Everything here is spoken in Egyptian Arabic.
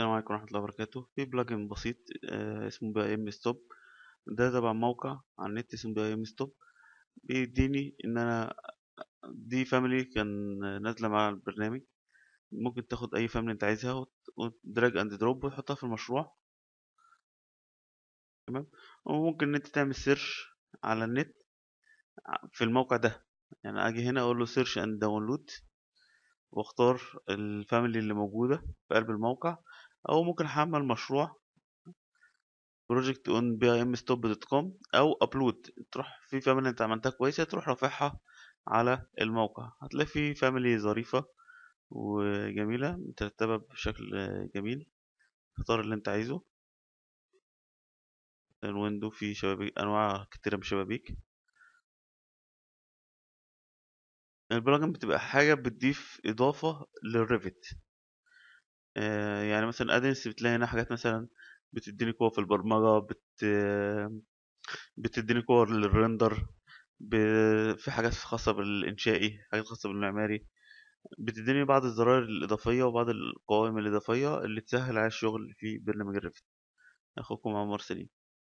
السلام عليكم ورحمة الله وبركاته في بلجن بسيط آه، اسمه بي ام ستوب ده تبع موقع على النت اسمه بي ام ستوب بيديني ان انا دي فاميلي كان نازلة مع البرنامج ممكن تاخد اي فاميلي انت عايزها وتدراج اند دروب وتحطها في المشروع تمام وممكن ان انت تعمل سيرش على النت في الموقع ده يعني اجي هنا اقول له سيرش اند داونلود واختار الفاميلي اللي موجودة في قلب الموقع او ممكن احمل مشروع بروجكت اون بي ام ستوب دوت كوم او ابلود تروح في فاميلي انت عملتها كويسه تروح رافعها على الموقع هتلاقي في فاميلي ظريفه وجميله مترتبه بشكل جميل اختار اللي انت عايزه الويندو فيه شبابيك انواع كتيره من الشبابيك البلجن بتبقى حاجه بتضيف اضافه للريفت آه يعني مثلا ادنس بتلاقي هنا حاجات مثلا بتديني قوة في البرمجة بت بتديني قوة للرندر ب... في حاجات خاصة بالإنشائي حاجات خاصة بالمعماري بتديني بعض الزراير الإضافية وبعض القوائم الإضافية اللي تسهل على الشغل في برنامج الريفت أخوكم عمر سليم